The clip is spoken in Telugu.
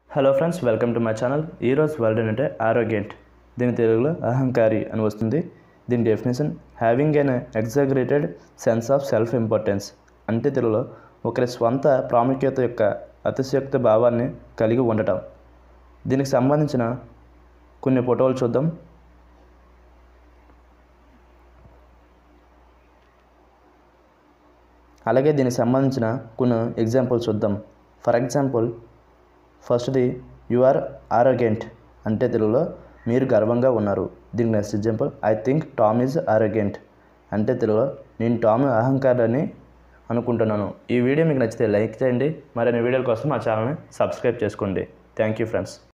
hello friends welcome to my channel ఈరోజు వర్డ్ అంటే ఆరోగ్యంట్ దీని తెలుగులో అహంకారి అని వస్తుంది దీని definition having an exaggerated sense of self importance అంటే తెలుగులో ఒకరి స్వంత ప్రాముఖ్యత యొక్క అతిశయోక్త భావాన్ని కలిగి ఉండటం దీనికి సంబంధించిన కొన్ని ఫోటోలు చూద్దాం అలాగే దీనికి సంబంధించిన కొన్ని ఎగ్జాంపుల్స్ చూద్దాం ఫర్ ఎగ్జాంపుల్ ఫస్ట్ది యు ఆర్ ఆరోగెంట్ అంటే తెలుగులో మీరు గర్వంగా ఉన్నారు దీనికి next example I think Tom is arrogant అంటే తెలుగులో నేను టామ్ అహంకారాన్ని అనుకుంటున్నాను ఈ వీడియో మీకు నచ్చితే లైక్ చేయండి మరిన్ని వీడియోల కోసం మా ఛానల్ని సబ్స్క్రైబ్ చేసుకోండి థ్యాంక్ యూ ఫ్రెండ్స్